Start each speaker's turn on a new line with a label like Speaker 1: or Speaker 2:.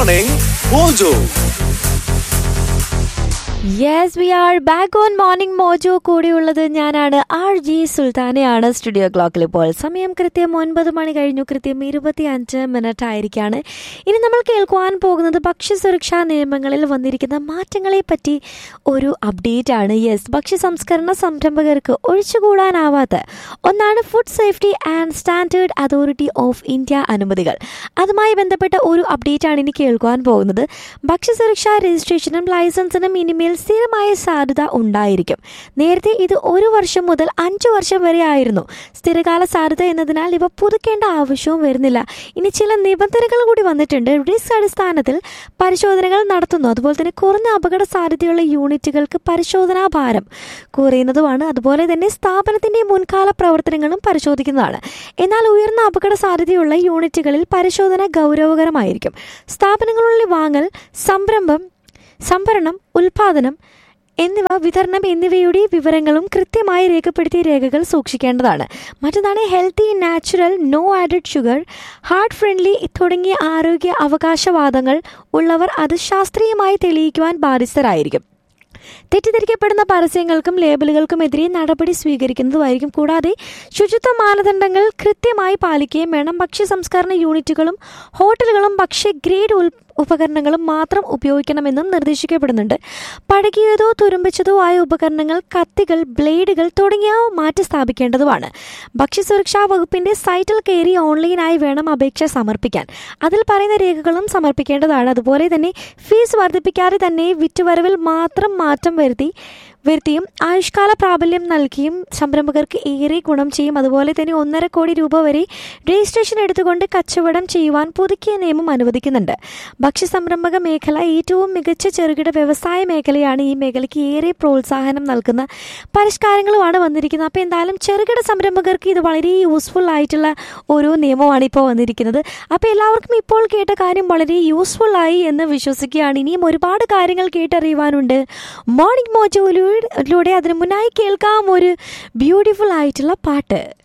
Speaker 1: Morning Mojo.
Speaker 2: Yes we are back on morning Mojo കൂടിയുള്ളത് ഞാനാണ് R G സുൽത്താനയാണ് studio ക്ലോക്കിൽ ഇപ്പോൾ സമയം കൃത്യം ഒൻപത് മണി കഴിഞ്ഞു കൃത്യം ഇരുപത്തി അഞ്ച് മിനിറ്റ് ആയിരിക്കാണ് ഇനി നമ്മൾ കേൾക്കുവാൻ പോകുന്നത് ഭക്ഷ്യസുരക്ഷാ നിയമങ്ങളിൽ വന്നിരിക്കുന്ന മാറ്റങ്ങളെ പറ്റി ഒരു അപ്ഡേറ്റ് ആണ് യെസ് ഭക്ഷ്യ സംസ്കരണ സംരംഭകർക്ക് ഒഴിച്ചുകൂടാനാവാത്ത ഒന്നാണ് food safety and standard authority of India അനുമതികൾ അതുമായി ബന്ധപ്പെട്ട ഒരു അപ്ഡേറ്റ് ആണ് ഇനി കേൾക്കുവാൻ പോകുന്നത് ഭക്ഷ്യസുരക്ഷാ രജിസ്ട്രേഷനും ലൈസൻസിനും ഇനിമേൽ സ്ഥിരമായ സാധ്യത ഉണ്ടായിരിക്കും നേരത്തെ ഇത് ഒരു വർഷം മുതൽ അഞ്ചു വർഷം വരെ ആയിരുന്നു സ്ഥിരകാല സാധ്യത എന്നതിനാൽ ഇവ പുതുക്കേണ്ട ആവശ്യവും വരുന്നില്ല ഇനി ചില നിബന്ധനകൾ കൂടി വന്നിട്ടുണ്ട് റിസ്ക് അടിസ്ഥാനത്തിൽ പരിശോധനകൾ നടത്തുന്നു അതുപോലെ തന്നെ കുറഞ്ഞ അപകട സാധ്യതയുള്ള യൂണിറ്റുകൾക്ക് പരിശോധനാ ഭാരം കുറയുന്നതുമാണ് അതുപോലെ തന്നെ സ്ഥാപനത്തിന്റെ മുൻകാല പ്രവർത്തനങ്ങളും പരിശോധിക്കുന്നതാണ് എന്നാൽ ഉയർന്ന അപകട സാധ്യതയുള്ള യൂണിറ്റുകളിൽ പരിശോധന ഗൗരവകരമായിരിക്കും സ്ഥാപനങ്ങളുടെ വാങ്ങൽ സംരംഭം സംഭരണം ഉൽപാദനം എന്നിവ വിതരണം എന്നിവയുടെ വിവരങ്ങളും കൃത്യമായി രേഖപ്പെടുത്തിയ രേഖകൾ സൂക്ഷിക്കേണ്ടതാണ് മറ്റൊന്നാണ് healthy natural no added sugar heart friendly തുടങ്ങിയ ആരോഗ്യ അവകാശവാദങ്ങൾ ഉള്ളവർ അത് ശാസ്ത്രീയമായി തെളിയിക്കുവാൻ ബാധ്യസ്ഥരായിരിക്കും തെറ്റിദ്ധരിക്കപ്പെടുന്ന പരസ്യങ്ങൾക്കും ലേബലുകൾക്കുമെതിരെ നടപടി സ്വീകരിക്കുന്നതുമായിരിക്കും കൂടാതെ ശുചിത്വ മാനദണ്ഡങ്ങൾ കൃത്യമായി പാലിക്കുകയും വേണം ഭക്ഷ്യ സംസ്കരണ യൂണിറ്റുകളും ഹോട്ടലുകളും ഭക്ഷ്യ ഗ്രേഡ് ഉൽ ഉപകരണങ്ങളും മാത്രം ഉപയോഗിക്കണമെന്നും നിർദ്ദേശിക്കപ്പെടുന്നുണ്ട് പഴകിയതോ തുരുമ്പിച്ചതോ ആയ ഉപകരണങ്ങൾ കത്തികൾ ബ്ലേഡുകൾ തുടങ്ങിയവ മാറ്റി സ്ഥാപിക്കേണ്ടതുമാണ് ഭക്ഷ്യസുരക്ഷാ വകുപ്പിന്റെ സൈറ്റിൽ കയറി ഓൺലൈനായി വേണം അപേക്ഷ സമർപ്പിക്കാൻ അതിൽ പറയുന്ന രേഖകളും സമർപ്പിക്കേണ്ടതാണ് അതുപോലെ തന്നെ ഫീസ് വർദ്ധിപ്പിക്കാതെ തന്നെ വിറ്റുവരവിൽ മാത്രം മാറ്റം വരുത്തി വരുത്തിയും ആയുഷ്കാല പ്രാബല്യം നൽകിയും സംരംഭകർക്ക് ഏറെ ഗുണം ചെയ്യും അതുപോലെ തന്നെ ഒന്നര കോടി രൂപ വരെ രജിസ്ട്രേഷൻ എടുത്തുകൊണ്ട് കച്ചവടം ചെയ്യുവാൻ പുതുക്കിയ നിയമം അനുവദിക്കുന്നുണ്ട് ഭക്ഷ്യ സംരംഭക മേഖല ഏറ്റവും മികച്ച ചെറുകിട വ്യവസായ മേഖലയാണ് ഈ മേഖലയ്ക്ക് ഏറെ പ്രോത്സാഹനം നൽകുന്ന പരിഷ്കാരങ്ങളുമാണ് വന്നിരിക്കുന്നത് അപ്പോൾ എന്തായാലും ചെറുകിട സംരംഭകർക്ക് ഇത് വളരെ യൂസ്ഫുൾ ആയിട്ടുള്ള ഒരു നിയമമാണ് ഇപ്പോൾ വന്നിരിക്കുന്നത് അപ്പോൾ എല്ലാവർക്കും ഇപ്പോൾ കേട്ട കാര്യം വളരെ യൂസ്ഫുൾ ആയി എന്ന് വിശ്വസിക്കുകയാണ് ഇനിയും ഒരുപാട് കാര്യങ്ങൾ കേട്ടറിയുവാനുണ്ട് മോർണിംഗ് മോജോയിലൂടെ അതിന് മുന്നായി കേൾക്കാം ഒരു ബ്യൂട്ടിഫുൾ ആയിട്ടുള്ള പാട്ട്